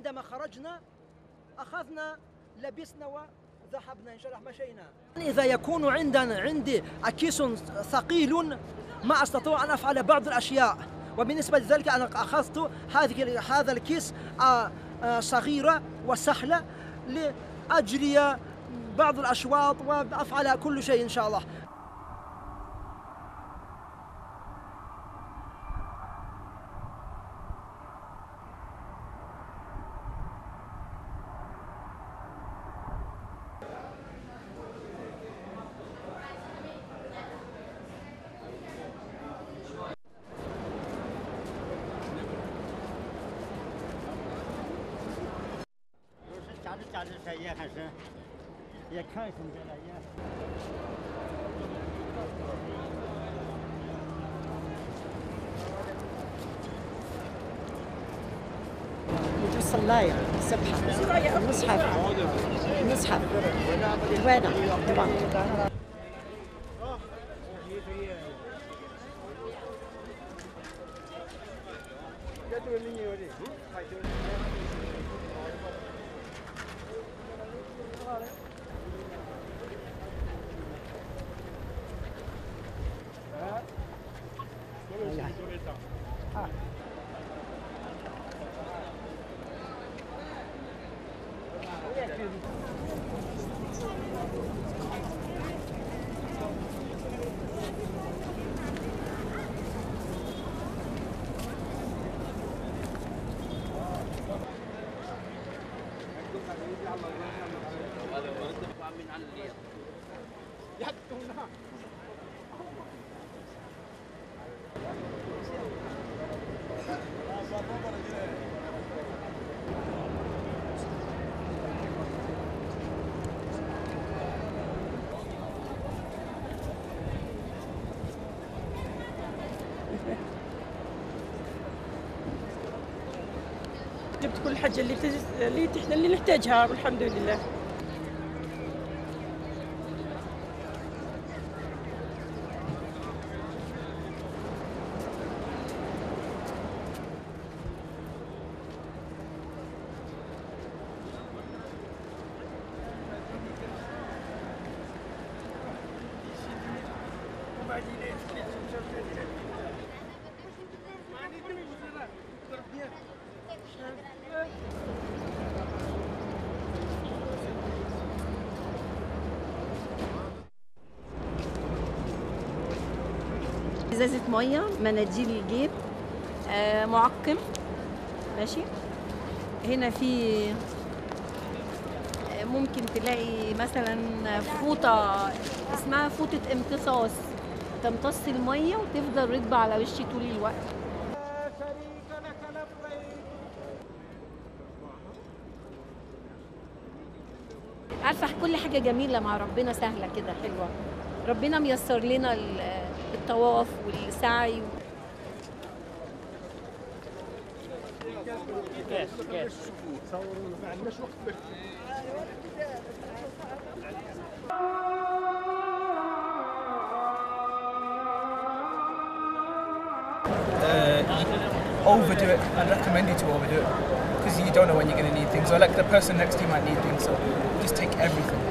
عندما خرجنا اخذنا لبسنا وذهبنا ان شاء الله مشينا اذا يكون عندنا عندي كيس ثقيل ما استطيع ان افعل بعض الاشياء وبالنسبه لذلك انا اخذت هذه هذا الكيس آه، آه، صغيره وسهله لاجري بعض الاشواط وافعل كل شيء ان شاء الله 夹着夹着才也还是也看出来了也。 يجوز الصلاية سبحة المصحف المصحف وينه طبعا جبت كل حاجة اللي تج- اللي تحنا اللي نحتاجها والحمد لله ازازه ميه مناديل الجيب آه، معقم ماشي هنا في آه، ممكن تلاقي مثلا فوطه اسمها فوطه امتصاص تمتص الميه وتفضل رطبه على وشي طول الوقت عارفه كل حاجه جميله مع ربنا سهله كده حلوه ربنا ميسر لنا ال- الطواف والسعي uh, overdo it. I'd recommend you to overdo it because you don't know when you're going to need things, or like the person next to you might need things. So just take everything.